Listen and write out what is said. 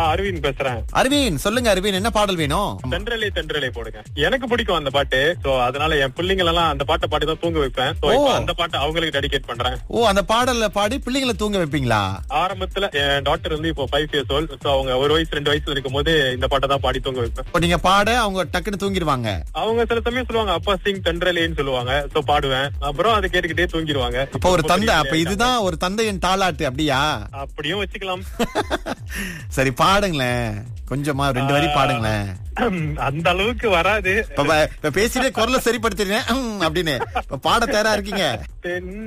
நான் அரவிந்த் பேசுறேன் அரவிந்த் சொல்லுங்க அரவிந்த் என்ன பாடல் வேணும் தென்றலே தென்றலே போடுங்க எனக்கு பிடிக்கும் அந்த பாட்டு சோ அதனால என் பிள்ளைங்க எல்லாம் அந்த பாட்டை பாடி தான் தூங்க வைப்பேன் சோ இப்போ ஓ. அந்த பாட்டை அவங்களுக்கு டெடிகேட் பண்றேன் ஓ அந்த பாடல்ல பாடி பிள்ளைங்களை தூங்க வைப்பீங்களா ஆரம்பத்துல என் டாக்டர் வந்து இப்போ ஃபைவ் இயர்ஸ் ஓல்ட் சோ அவங்க ஒரு வயசு ரெண்டு வயசுல இருக்கும் போது இந்த பாட்டை தான் பாடி தூங்க வைப்பேன் இப்போ நீங்க பாட அவங்க டக்குன்னு தூங்கிடுவாங்க அவங்க சில சமயம் சொல்லுவாங்க அப்பா சிங் தென்றலேன்னு சொல்லுவாங்க சோ பாடுவேன் அப்புறம் அதை கேட்டுக்கிட்டே தூங்கிடுவாங்க அப்போ ஒரு இப்போ தந்தை அப்ப பெரிய இதுதான் ஒரு தந்தையின் தாலாட்டு அப்படியா அப்படியும் வச்சுக்கலாம் சரி பாடுங்களேன் கொஞ்சமா ரெண்டு வரி பாடுங்களேன் அந்த அளவுக்கு வராது இப்ப இப்ப பேசிட்டே குரலை சரிப்படுத்திடுறேன் அப்படின்னு இப்ப பாட தயாரா இருக்கீங்க தென்